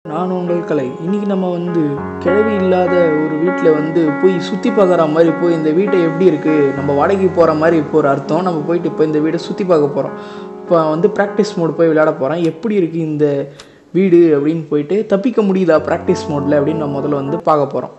நான் உங்கள் கலை இன்றைக்கி நம்ம வந்து கிழவி இல்லாத ஒரு வீட்டில் வந்து போய் சுற்றி பார்க்குற மாதிரி போய் இந்த வீட்டை எப்படி இருக்குது நம்ம வாடகைக்கு போகிற மாதிரி இப்போ ஒரு அர்த்தம் நம்ம போயிட்டு இப்போ இந்த வீடை சுற்றி பார்க்க போகிறோம் இப்போ வந்து ப்ராக்டிஸ் மோட் போய் விளையாட போகிறேன் எப்படி இருக்குது இந்த வீடு அப்படின்னு போயிட்டு தப்பிக்க முடியுதா ப்ராக்டிஸ் மோடில் அப்படின்னு நம்ம முதல்ல வந்து பார்க்க போகிறோம்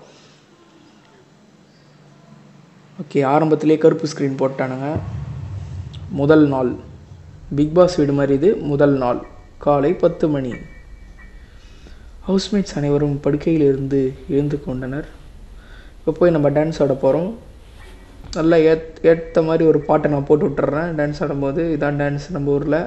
ஓகே ஆரம்பத்திலே கருப்பு ஸ்க்ரீன் போட்டானுங்க முதல் நாள் பிக் பாஸ் வீடு மாதிரி இது முதல் நாள் காலை பத்து மணி ஹவுஸ்மேட்ஸ் அனைவரும் படுக்கையில் இருந்து எழுந்து கொண்டனர் இப்போ போய் நம்ம டான்ஸ் ஆட போகிறோம் நல்லா ஏத் ஏற்ற மாதிரி ஒரு பாட்டை நான் போட்டு விட்டுறேன் டான்ஸ் ஆடும்போது இதான் டான்ஸ் நம்ம ஊரில்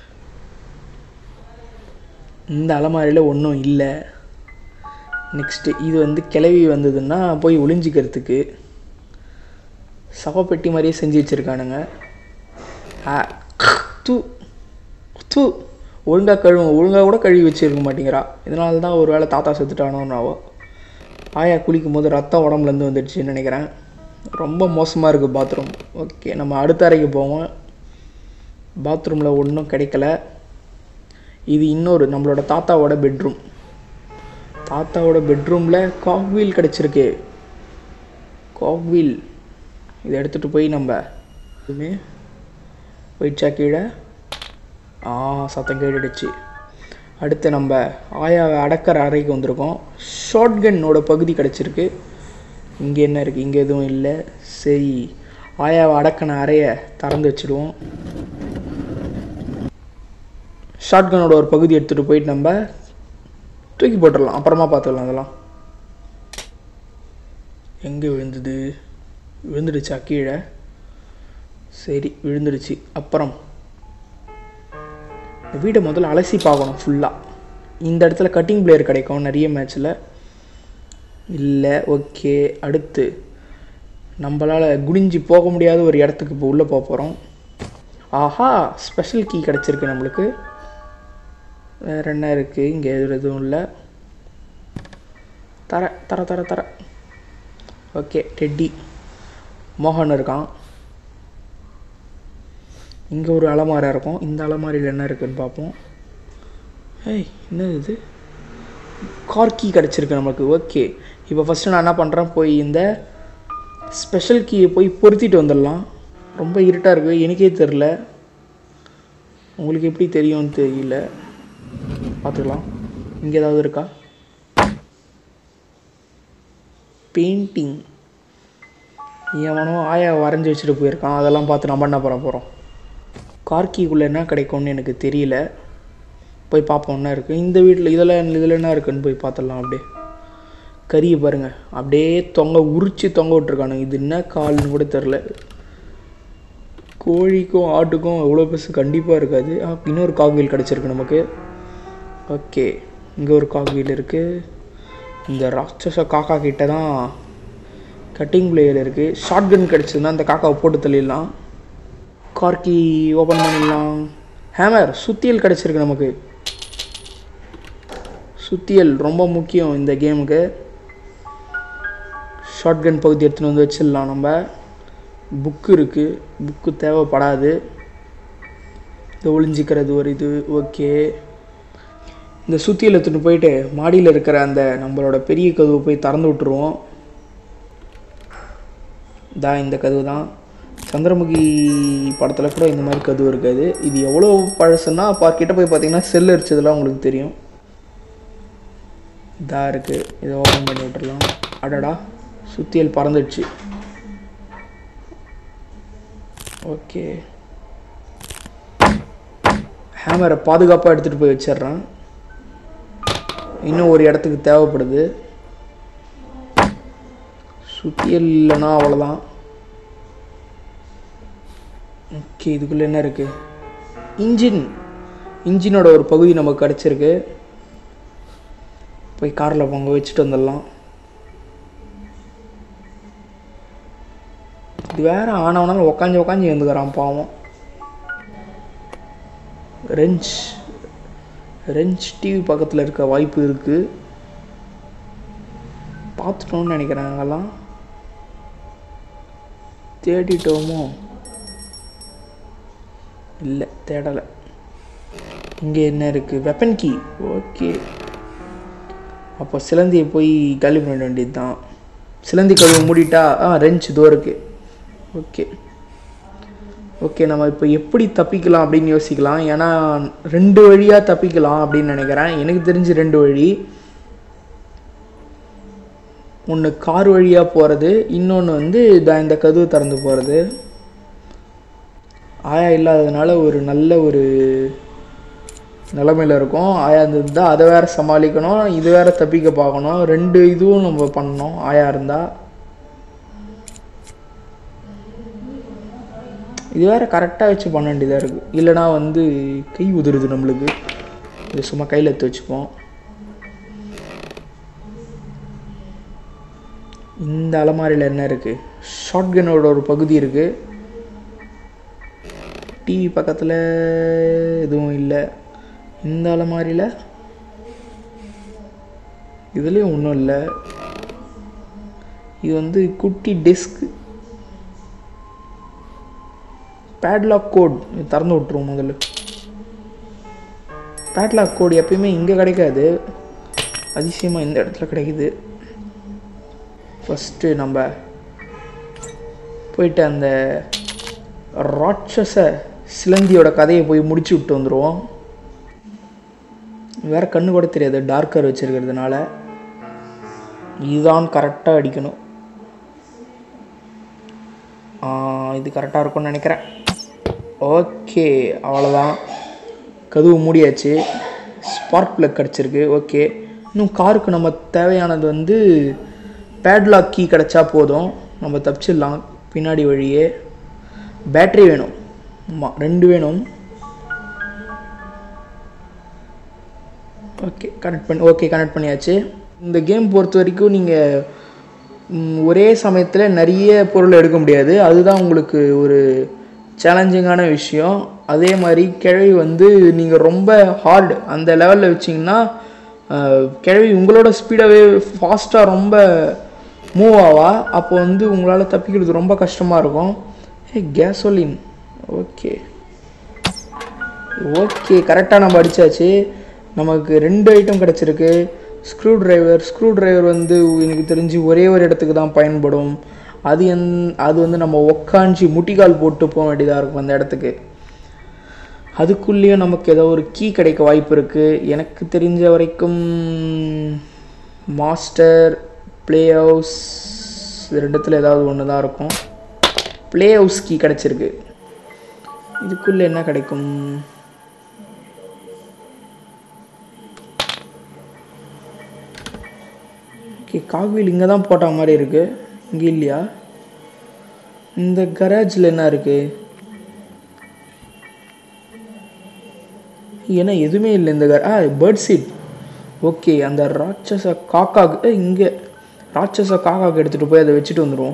இந்த அலமாரியில் ஒன்றும் இல்லை நெக்ஸ்ட்டு இது வந்து கிளவி வந்ததுன்னா போய் ஒளிஞ்சிக்கிறதுக்கு சவப்பெட்டி மாதிரியே செஞ்சு வச்சுருக்கானுங்க ஆ தூ தூ ஒழுங்காக கழுவும் ஒழுங்காக கூட கழுவி வச்சுருக்க மாட்டேங்கிறா இதனால தான் ஒரு வேளை தாத்தா செத்துட்டானோன்னாவோ ஆயா குளிக்கும் போது ரத்தம் உடம்புலேருந்து வந்துடுச்சுன்னு நினைக்கிறேன் ரொம்ப மோசமாக இருக்குது பாத்ரூம் ஓகே நம்ம அடுத்த அறைக்கு போவோம் பாத்ரூமில் ஒன்றும் கிடைக்கல இது இன்னொரு நம்மளோட தாத்தாவோட பெட்ரூம் தாத்தாவோட பெட்ரூமில் காக்வீல் கிடச்சிருக்கு காக்வீல் இதை எடுத்துகிட்டு போய் நம்ம இதுமே போயிடுச்சா கீழே ஆ சத்தம் கேட்டுடுச்சு அடுத்து நம்ம ஆயாவை அடக்கிற அறைக்கு வந்திருக்கோம் ஷார்ட்கன்னோட பகுதி கிடச்சிருக்கு இங்கே என்ன இருக்குது இங்கே எதுவும் இல்லை சரி ஆயாவை அடக்கின அறையை திறந்து வச்சுடுவோம் ஷார்ட்கனோட ஒரு பகுதி எடுத்துகிட்டு போயிட்டு நம்ம தூக்கி போட்டுடலாம் அப்புறமா பார்த்துக்கலாம் அதெல்லாம் எங்கே விழுந்தது விழுந்துடுச்சா கீழே சரி விழுந்துடுச்சு அப்புறம் இந்த வீடை முதல்ல அலசி பார்க்கணும் ஃபுல்லாக இந்த இடத்துல கட்டிங் பிளேயர் கிடைக்கும் நிறைய மேட்ச்சில் இல்லை ஓகே அடுத்து நம்மளால் குனிஞ்சு போக முடியாத ஒரு இடத்துக்கு இப்போ உள்ளே போக போகிறோம் ஆஹா ஸ்பெஷல் கீ கிடச்சிருக்கு நம்மளுக்கு வேறு என்ன இருக்குது இங்கே எதுவும் இல்லை தர தர தர தர ஓகே டெட்டி மோகன் இருக்கான் இங்கே ஒரு அலமாரி இருக்கும் இந்த அலமாரியில் என்ன இருக்குன்னு பார்ப்போம் ஏய் என்னது இது கார் கீ கிடச்சிருக்கு நமக்கு ஓகே இப்போ ஃபஸ்ட்டு நான் என்ன பண்ணுறேன் போய் இந்த ஸ்பெஷல் கீயை போய் பொருத்திட்டு வந்துடலாம் ரொம்ப இருட்டாக இருக்குது எனக்கே தெரில உங்களுக்கு எப்படி தெரியும்னு தெரியல பார்த்துக்கலாம் இங்கே ஏதாவது இருக்கா பெயிண்டிங் எவனோ ஆயா வரைஞ்சி வச்சுட்டு போயிருக்கான் அதெல்லாம் பார்த்து நம்ம என்ன பண்ண போகிறோம் கார்கிக்குள்ளே என்ன கிடைக்கும்னு எனக்கு தெரியல போய் பார்ப்போம் என்ன இருக்குது இந்த வீட்டில் இதெல்லாம் இதில் என்ன இருக்குன்னு போய் பார்த்துடலாம் அப்படியே கறியை பாருங்கள் அப்படியே தொங்க உரிச்சு தொங்க விட்ருக்கானுங்க இது என்ன கால்னு கூட தெரில கோழிக்கும் ஆட்டுக்கும் எவ்வளோ பெருசு கண்டிப்பாக இருக்காது ஆ, இன்னொரு காக்வீல் கிடச்சிருக்கு நமக்கு ஓகே இங்கே ஒரு காக்வீல் இருக்குது இந்த ராட்சச காக்கா கிட்ட தான் கட்டிங் பிளேயர் இருக்குது ஷார்ட் கன் கிடச்சதுன்னா அந்த காக்காவை போட்டு தள்ளிடலாம் கார்கி ஓப்பன் பண்ணிடலாம் ஹேமர் சுத்தியல் கிடச்சிருக்கு நமக்கு சுத்தியல் ரொம்ப முக்கியம் இந்த கேமுக்கு ஷார்ட் கன் பகுதி எடுத்துன்னு வந்து வச்சிடலாம் நம்ம புக்கு இருக்குது புக்கு தேவைப்படாது இந்த ஒளிஞ்சிக்கிறது ஒரு இது ஓகே இந்த சுத்தியல் எடுத்துகிட்டு போயிட்டு மாடியில் இருக்கிற அந்த நம்மளோட பெரிய கதவை போய் திறந்து விட்டுருவோம் தான் இந்த கதவு தான் சந்திரமுகி படத்தில் கூட இந்த மாதிரி கதவு இருக்காது இது எவ்வளோ பழசுன்னா பார்க்கிட்ட போய் பார்த்தீங்கன்னா செல் அரிச்சதெல்லாம் உங்களுக்கு தெரியும் இதா இருக்குது இதை ஓப்பன் பண்ணி விட்டுறலாம் அடடா சுத்தியல் பறந்துடுச்சு ஓகே ஹேமரை பாதுகாப்பாக எடுத்துகிட்டு போய் வச்சிடுறேன் இன்னும் ஒரு இடத்துக்கு தேவைப்படுது சுத்தியல் இல்லைன்னா அவ்வளோதான் ஓகே இதுக்குள்ளே என்ன இருக்குது இன்ஜின் இன்ஜினோட ஒரு பகுதி நமக்கு கிடச்சிருக்கு போய் காரில் போங்க வச்சுட்டு வந்துடலாம் இது வேற ஆனவனாலும் உக்காஞ்சி உக்காஞ்சி வந்துக்கிறான் பாவம் ரெஞ்ச் ரெஞ்ச் டிவி பக்கத்தில் இருக்க வாய்ப்பு இருக்குது பார்த்துட்டோம்னு நினைக்கிறேன் அங்கெல்லாம் தேடிட்டோமோ இல்லை தேடலை இங்கே என்ன இருக்குது வெப்பன் கீ ஓகே அப்போ சிலந்தியை போய் காலி பண்ணிட வேண்டியது தான் சிலந்தி கழுவு மூடிட்டா ஆ ரெஞ்ச் இதோ இருக்கு ஓகே ஓகே நம்ம இப்போ எப்படி தப்பிக்கலாம் அப்படின்னு யோசிக்கலாம் ஏன்னா ரெண்டு வழியாக தப்பிக்கலாம் அப்படின்னு நினைக்கிறேன் எனக்கு தெரிஞ்சு ரெண்டு வழி ஒன்று கார் வழியாக போகிறது இன்னொன்று வந்து இதான் இந்த கதவு திறந்து போகிறது ஆயா இல்லாததுனால ஒரு நல்ல ஒரு நிலமையில இருக்கும் ஆயா இருந்தால் அதை வேற சமாளிக்கணும் இது வேற தப்பிக்க பார்க்கணும் ரெண்டு இதுவும் நம்ம பண்ணணும் ஆயா இருந்தால் இது வேற கரெக்டாக வச்சு பண்ண வேண்டியதாக இருக்குது இல்லைனா வந்து கை உதிருது நம்மளுக்கு இது சும்மா கையில் எடுத்து வச்சுப்போம் இந்த அலமாரியில் என்ன இருக்குது ஷார்ட்கனோட ஒரு பகுதி இருக்குது டிவி பக்கத்தில் எதுவும் இல்லை இந்த அலமாரியில் இதுலேயும் ஒன்றும் இல்லை இது வந்து குட்டி டெஸ்க் பேட்லாக் கோட் திறந்து விட்ருவோம் முதல்ல பேட்லாக் கோட் எப்பயுமே இங்கே கிடைக்காது அதிசயமாக இந்த இடத்துல கிடைக்குது ஃபஸ்ட்டு நம்ம போயிட்டு அந்த ராட்சச சிலந்தியோட கதையை போய் முடிச்சு விட்டு வந்துடுவோம் வேற கண்ணு கூட தெரியாது டார்க்கர் வச்சிருக்கிறதுனால இதுதான் கரெக்டாக அடிக்கணும் ஆ, இது கரெக்டாக இருக்கும்னு நினைக்கிறேன் ஓகே அவ்வளோதான் கதவு மூடியாச்சு ஸ்பார்க் ப்ளக் கிடச்சிருக்கு ஓகே இன்னும் காருக்கு நம்ம தேவையானது வந்து பேட்லாக் கீ கிடச்சா போதும் நம்ம தப்பிச்சிடலாம் பின்னாடி வழியே பேட்ரி வேணும் ஆமாம் ரெண்டு வேணும் ஓகே கனெக்ட் பண்ணி ஓகே கனெக்ட் பண்ணியாச்சு இந்த கேம் பொறுத்த வரைக்கும் நீங்கள் ஒரே சமயத்தில் நிறைய பொருள் எடுக்க முடியாது அதுதான் உங்களுக்கு ஒரு சேலஞ்சிங்கான விஷயம் அதே மாதிரி கிழவி வந்து நீங்கள் ரொம்ப ஹார்டு அந்த லெவலில் வச்சிங்கன்னா அஹ், கிழவி உங்களோட ஸ்பீடாகவே ஃபாஸ்ட்டாக ரொம்ப மூவ் ஆவா அப்போ வந்து உங்களால் தப்பிக்கிறது ரொம்ப கஷ்டமாக இருக்கும் ஏ கேசோலின் ஓகே ஓகே கரெக்டாக நம்ம அடித்தாச்சு நமக்கு ரெண்டு ஐட்டம் கிடச்சிருக்கு ஸ்க்ரூ டிரைவர் ஸ்க்ரூ டிரைவர் வந்து எனக்கு தெரிஞ்சு ஒரே ஒரு இடத்துக்கு தான் பயன்படும் அது என் அது வந்து நம்ம உக்காஞ்சி முட்டிக்கால் போட்டு போக வேண்டியதாக இருக்கும் அந்த இடத்துக்கு அதுக்குள்ளேயும் நமக்கு ஏதோ ஒரு கீ கிடைக்க வாய்ப்பு இருக்குது எனக்கு தெரிஞ்ச வரைக்கும் மாஸ்டர் ப்ளே ஹவுஸ் இது ரெண்டுத்தில் ஏதாவது ஒன்று தான் இருக்கும் ப்ளே ஹவுஸ் கீ கிடச்சிருக்கு இதுக்குள்ளே என்ன கிடைக்கும் ஓகே காக்வீல் இங்கே தான் போட்ட மாதிரி இருக்கு இங்கே இல்லையா இந்த கராஜில் என்ன இருக்கு ஏன்னா எதுவுமே இல்லை இந்த கர ஆ பேர்ட் சீட் ஓகே அந்த ராட்சச காக்காக்கு இங்கே ராட்சச காக்காக்கு எடுத்துகிட்டு போய் அதை வச்சுட்டு வந்துடுவோம்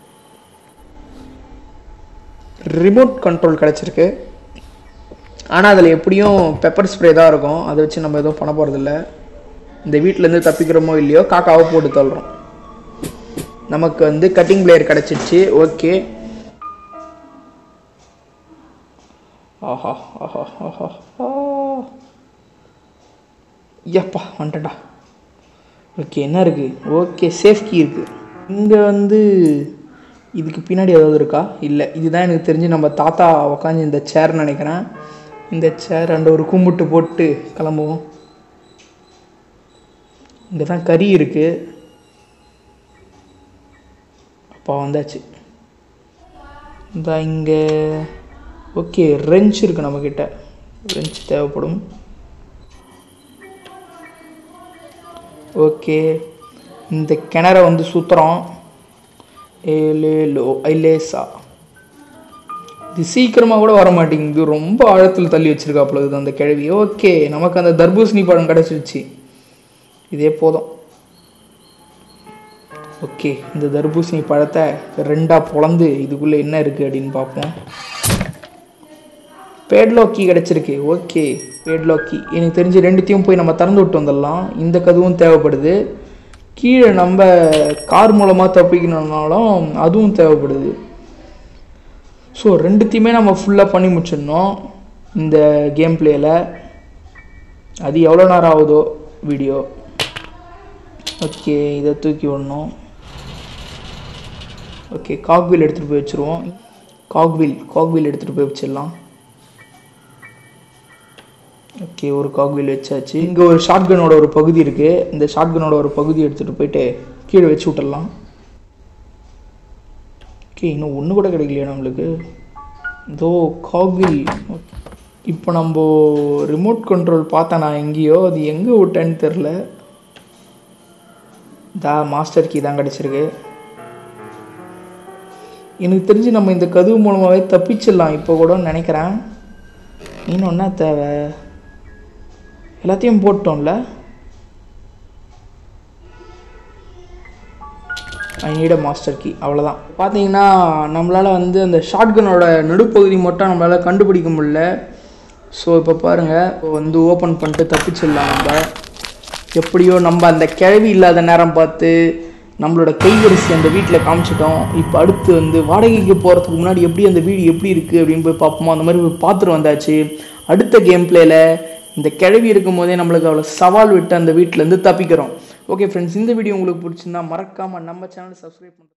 ரிமோட் கண்ட்ரோல் கிடச்சிருக்கு ஆனால் அதில் எப்படியும் பெப்பர் ஸ்ப்ரே தான் இருக்கும் அதை வச்சு நம்ம எதுவும் பண்ண போகிறதில்ல இந்த வீட்டிலேருந்து தப்பிக்கிறோமோ இல்லையோ காக்காவை போட்டு தள்ளுறோம் நமக்கு வந்து கட்டிங் பிளேயர் கிடச்சிருச்சு ஓகே ஆஹா ஆஹா ஆஹா ஆ. யப்பா வந்துட்டா ஓகே என்ன இருக்குது ஓகே சேஃப் கீ இருக்குது இங்கே வந்து இதுக்கு பின்னாடி ஏதாவது இருக்கா இல்லை இதுதான் எனக்கு தெரிஞ்சு நம்ம தாத்தா உக்காந்து இந்த சேர் நினைக்கிறேன் இந்த சேர் அண்ட் ஒரு கும்பிட்டு போட்டு கிளம்புவோம் இங்கே தான் கறி இருக்குது அப்பா வந்தாச்சு இந்த இங்கே ஓகே ரெஞ்ச் இருக்குது நம்மக்கிட்ட ரெஞ்ச் தேவைப்படும் ஓகே இந்த கிணற வந்து சுற்றுறோம் ஏலேலோ ஐலேசா இது சீக்கிரமாக கூட வர மாட்டேங்குது ரொம்ப ஆழத்தில் தள்ளி வச்சிருக்காப்புல இது அந்த கிழவி ஓகே நமக்கு அந்த தர்பூசணி பழம் கிடச்சிருச்சு இதே போதும் ஓகே இந்த தர்பூசணி பழத்தை ரெண்டாக பொளந்து இதுக்குள்ளே என்ன இருக்குது அப்படின்னு பார்ப்போம் பேட்லாக்கி கிடச்சிருக்கு ஓகே பேட்லாக்கி எனக்கு தெரிஞ்சு ரெண்டுத்தையும் போய் நம்ம திறந்து விட்டு வந்துடலாம் இந்த கதவும் தேவைப்படுது கீழே நம்ம கார் மூலமாக தப்பிக்கணுன்னாலும் அதுவும் தேவைப்படுது ஸோ ரெண்டுத்தையுமே நம்ம ஃபுல்லாக பண்ணி முடிச்சிடணும் இந்த கேம் பிளேயில் அது எவ்வளோ நேரம் ஆகுதோ வீடியோ ஓகே இதை தூக்கி விடணும் ஓகே காக்வில் எடுத்துகிட்டு போய் வச்சுருவோம் காக்வில் காக்வில் எடுத்துகிட்டு போய் வச்சிடலாம் ஓகே ஒரு காக்வில் வச்சாச்சு இங்கே ஒரு ஷாட்கனோட ஒரு பகுதி இருக்குது இந்த ஷாட்கனோட ஒரு பகுதி எடுத்துகிட்டு போயிட்டு கீழே வச்சு விட்டுடலாம் ஓகே இன்னும் ஒன்று கூட கிடைக்கலையா நம்மளுக்கு இதோ காக்வில் இப்போ நம்ம ரிமோட் கண்ட்ரோல் பார்த்தேன் நான் எங்கேயோ அது எங்கே விட்டேன்னு தெரில தா மாஸ்டர் கீ தான் கிடச்சிருக்கு எனக்கு தெரிஞ்சு நம்ம இந்த கதவு மூலமாகவே தப்பிச்சிடலாம் இப்போ கூட நினைக்கிறேன் இன்னும் என்ன தேவை எல்லாத்தையும் போட்டோம்ல I need a master key அவ்வளோதான் பார்த்தீங்கன்னா நம்மளால் வந்து அந்த ஷாட்கனோட நடுப்பகுதி மட்டும் நம்மளால் கண்டுபிடிக்க முடியல ஸோ இப்போ பாருங்கள் இப்போ வந்து ஓப்பன் பண்ணிட்டு தப்பிச்சிடலாம் நம்ம எப்படியோ நம்ம அந்த கிழவி இல்லாத நேரம் பார்த்து நம்மளோட கைவரிசை அந்த வீட்டில் காமிச்சிட்டோம் இப்போ அடுத்து வந்து வாடகைக்கு போகிறதுக்கு முன்னாடி எப்படி அந்த வீடு எப்படி இருக்குது அப்படின்னு போய் பார்ப்போமோ அந்த மாதிரி போய் பார்த்துட்டு வந்தாச்சு அடுத்த கேம் பிளேயில் இந்த கிழவி இருக்கும் போதே நம்மளுக்கு அவ்வளோ சவால் விட்டு அந்த வீட்டிலேருந்து தப்பிக்கிறோம் ஓகே ஃப்ரெண்ட்ஸ் இந்த வீடியோ உங்களுக்கு பிடிச்சிருந்தா மறக்காமல் நம்ம சேனலை சப்ஸ்கிரைப் பண்ணுறோம்